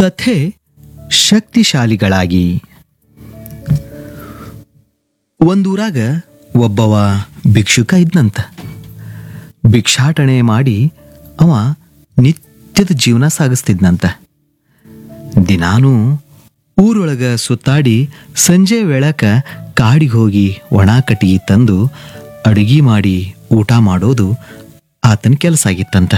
ಕಥೆ ಶಕ್ತಿಶಾಲಿಗಳಾಗಿ ಒಂದೂರಾಗ ಒಬ್ಬವ ಭಿಕ್ಷುಕ ಇದ್ನಂತ ಭಿಕ್ಷಾಟನೆ ಮಾಡಿ ಅವ ನಿತ್ಯದ ಜೀವನ ಸಾಗಿಸ್ತಿದ್ನಂತ ದಿನಾನೂ ಊರೊಳಗ ಸುತ್ತಾಡಿ ಸಂಜೆ ವೇಳಕ ಕಾಡಿಗೆ ಹೋಗಿ ಒಣ ಕಟ್ಟಿಗೆ ತಂದು ಅಡುಗೆ ಮಾಡಿ ಊಟ ಮಾಡೋದು ಆತನ ಕೆಲಸ ಆಗಿತ್ತಂತ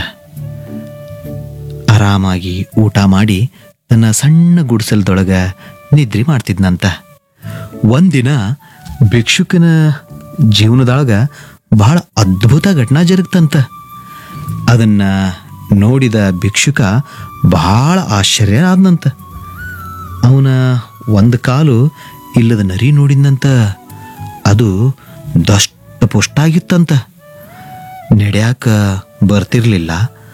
ಆರಾಮಾಗಿ ಊಟ ಮಾಡಿ ತನ್ನ ಸಣ್ಣ ಗುಡಿಸಲದೊಳಗ ನಿದ್ರೆ ಮಾಡ್ತಿದ್ನಂತ ಒಂದಿನ ಭಿಕ್ಷುಕನ ಜೀವನದೊಳಗ ಬಹಳ ಅದ್ಭುತ ಘಟನಾ ಜರುಗ್ತಂತ ಅದನ್ನ ನೋಡಿದ ಭಿಕ್ಷುಕ ಬಹಳ ಆಶ್ಚರ್ಯ ಆದ್ನಂತ ಅವನ ಒಂದು ಕಾಲು ಇಲ್ಲದ ನರಿ ನೋಡಿದ್ನಂತ ಅದು ದಷ್ಟ ಪುಷ್ಟಾಗಿತ್ತಂತ ನಡೆಯಾಕ ಬರ್ತಿರ್ಲಿಲ್ಲ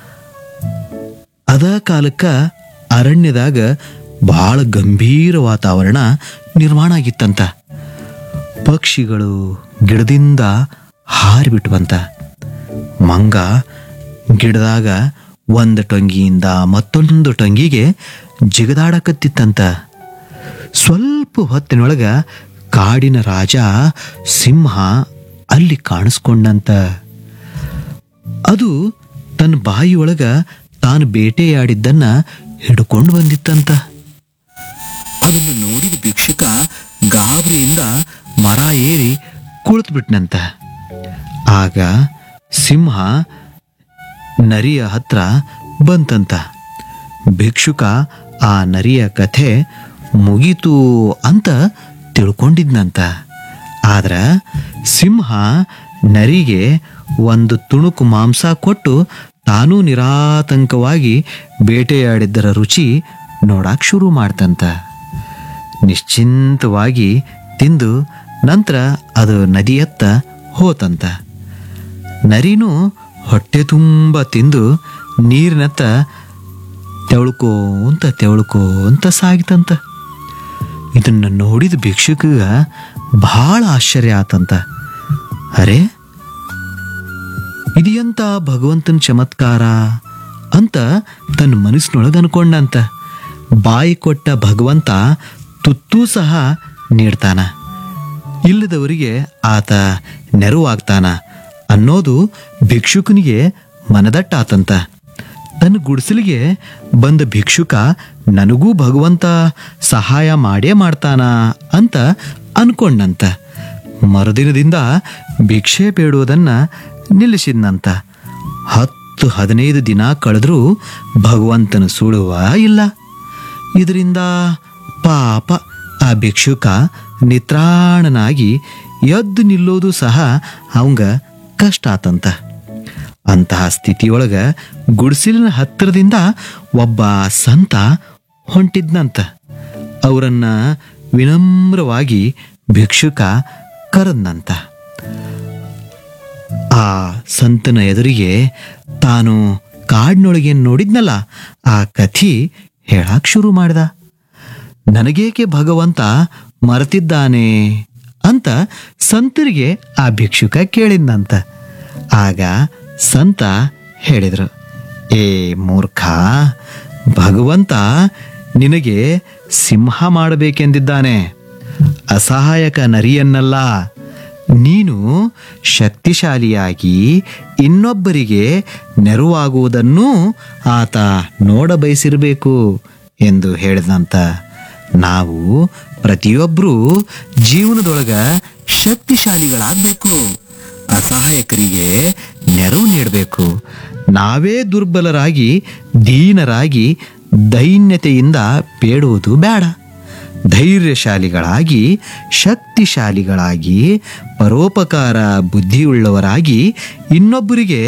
ಅದ ಕಾಲಕ್ಕ ಅರಣ್ಯದಾಗ ಬಹಳ ಗಂಭೀರ ವಾತಾವರಣ ನಿರ್ಮಾಣ ಆಗಿತ್ತಂತ ಪಕ್ಷಿಗಳು ಗಿಡದಿಂದ ಹಾರಿಬಿಟ್ವಂತ ಮಂಗ ಗಿಡದಾಗ ಒಂದು ಟೊಂಗಿಯಿಂದ ಮತ್ತೊಂದು ಟೊಂಗಿಗೆ ಜಿಗದಾಡಕತ್ತಿತ್ತಂತ ಸ್ವಲ್ಪ ಹೊತ್ತಿನೊಳಗ ಕಾಡಿನ ರಾಜ ಸಿಂಹ ಅಲ್ಲಿ ಕಾಣಿಸ್ಕೊಂಡಂತ ಅದು ತನ್ನ ಬಾಯಿಯೊಳಗ ತಾನು ಬೇಟೆಯಾಡಿದ್ದನ್ನ ಹಿಡ್ಕೊಂಡು ಬಂದಿತ್ತಂತ ಅದನ್ನು ನೋಡಿದ ಭಿಕ್ಷುಕ ಗಾಬರಿಯಿಂದ ಮರ ಏರಿ ಕುಳಿತುಬಿಟ್ನಂತ ಆಗ ಸಿಂಹ ನರಿಯ ಹತ್ರ ಬಂತಂತ ಭಿಕ್ಷುಕ ಆ ನರಿಯ ಕಥೆ ಮುಗೀತು ಅಂತ ತಿಳ್ಕೊಂಡಿದ್ನಂತ ಆದ್ರ ಸಿಂಹ ನರಿಗೆ ಒಂದು ತುಣುಕು ಮಾಂಸ ಕೊಟ್ಟು ತಾನೂ ನಿರಾತಂಕವಾಗಿ ಬೇಟೆಯಾಡಿದ್ದರ ರುಚಿ ನೋಡಾಕ್ ಶುರು ಮಾಡ್ತಂತ ನಿಶ್ಚಿಂತವಾಗಿ ತಿಂದು ನಂತರ ಅದು ನದಿಯತ್ತ ಹೋತಂತ ನರಿನೂ ಹೊಟ್ಟೆ ತುಂಬ ತಿಂದು ನೀರಿನತ್ತ ತೆವಳ್ಕೋಂತ ತೆವಳ್ಕೋಂತ ಸಾಗಿತಂತ ಇದನ್ನ ನೋಡಿದ ಭಿಕ್ಷುಕಗ ಬಹಳ ಆಶ್ಚರ್ಯ ಆತಂತ ಅರೆ ಇದೆಂತ ಭಗವಂತನ ಚಮತ್ಕಾರ ಅಂತ ತನ್ನ ಮನಸ್ಸಿನೊಳಗೆ ಅನ್ಕೊಂಡಂತ ಬಾಯಿ ಕೊಟ್ಟ ಭಗವಂತ ತುತ್ತೂ ಸಹ ನೀಡ್ತಾನ ಇಲ್ಲದವರಿಗೆ ಆತ ನೆರವಾಗ್ತಾನ ಅನ್ನೋದು ಭಿಕ್ಷುಕನಿಗೆ ಮನದಟ್ಟಾತಂತ ತನ್ನ ಗುಡಿಸಲಿಗೆ ಬಂದ ಭಿಕ್ಷುಕ ನನಗೂ ಭಗವಂತ ಸಹಾಯ ಮಾಡೇ ಮಾಡ್ತಾನ ಅಂತ ಅನ್ಕೊಂಡಂತ ಮರುದಿನದಿಂದ ಭಿಕ್ಷೆ ಬೇಡುವುದನ್ನ ನಿಲ್ಲಿಸಿದ್ನಂತ ಹತ್ತು ಹದಿನೈದು ದಿನ ಕಳೆದ್ರೂ ಭಗವಂತನ ಸುಳುವ ಇಲ್ಲ ಇದರಿಂದ ಪಾಪ ಆ ಭಿಕ್ಷುಕ ನಿತ್ರಾಣನಾಗಿ ಎದ್ದು ನಿಲ್ಲೋದು ಸಹ ಅವಂಗ ಕಷ್ಟ ಆತಂತ ಅಂತಹ ಸ್ಥಿತಿಯೊಳಗ ಗುಡಿಸಿಲಿನ ಹತ್ತಿರದಿಂದ ಒಬ್ಬ ಸಂತ ಹೊಂಟಿದ್ನಂತ ಅವರನ್ನ ವಿನಮ್ರವಾಗಿ ಭಿಕ್ಷುಕ ಕರೆದ್ನಂತ ಆ ಸಂತನ ಎದುರಿಗೆ ತಾನು ಕಾಡಿನೊಳಗೆ ನೋಡಿದ್ನಲ್ಲ ಆ ಕಥಿ ಹೇಳಾಕ್ ಶುರು ಮಾಡ್ದ ನನಗೇಕೆ ಭಗವಂತ ಮರೆತಿದ್ದಾನೆ ಅಂತ ಸಂತರಿಗೆ ಆ ಭಿಕ್ಷುಕ ಕೇಳಿದ್ನಂತ ಆಗ ಸಂತ ಹೇಳಿದ್ರು ಏ ಮೂರ್ಖ ಭಗವಂತ ನಿನಗೆ ಸಿಂಹ ಮಾಡಬೇಕೆಂದಿದ್ದಾನೆ ಅಸಹಾಯಕ ನರಿಯನ್ನಲ್ಲ ನೀನು ಶಕ್ತಿಶಾಲಿಯಾಗಿ ಇನ್ನೊಬ್ಬರಿಗೆ ನೆರವಾಗುವುದನ್ನು ಆತ ನೋಡ ಬಯಸಿರಬೇಕು ಎಂದು ಹೇಳಿದಂತ ನಾವು ಪ್ರತಿಯೊಬ್ಬರೂ ಜೀವನದೊಳಗ ಶಕ್ತಿಶಾಲಿಗಳಾಗಬೇಕು ಅಸಹಾಯಕರಿಗೆ ನೆರವು ನೀಡಬೇಕು ನಾವೇ ದುರ್ಬಲರಾಗಿ ದೀನರಾಗಿ ದೈನ್ಯತೆಯಿಂದ ಬೇಡುವುದು ಬೇಡ ಧೈರ್ಯಶಾಲಿಗಳಾಗಿ ಶಕ್ತಿಶಾಲಿಗಳಾಗಿ ಪರೋಪಕಾರ ಬುದ್ಧಿಯುಳ್ಳವರಾಗಿ ಇನ್ನೊಬ್ಬರಿಗೆ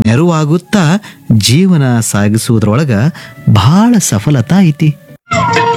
ನೆರವಾಗುತ್ತಾ ಜೀವನ ಸಾಗಿಸುವುದರೊಳಗ ಬಹಳ ಸಫಲತಾ ಐತಿ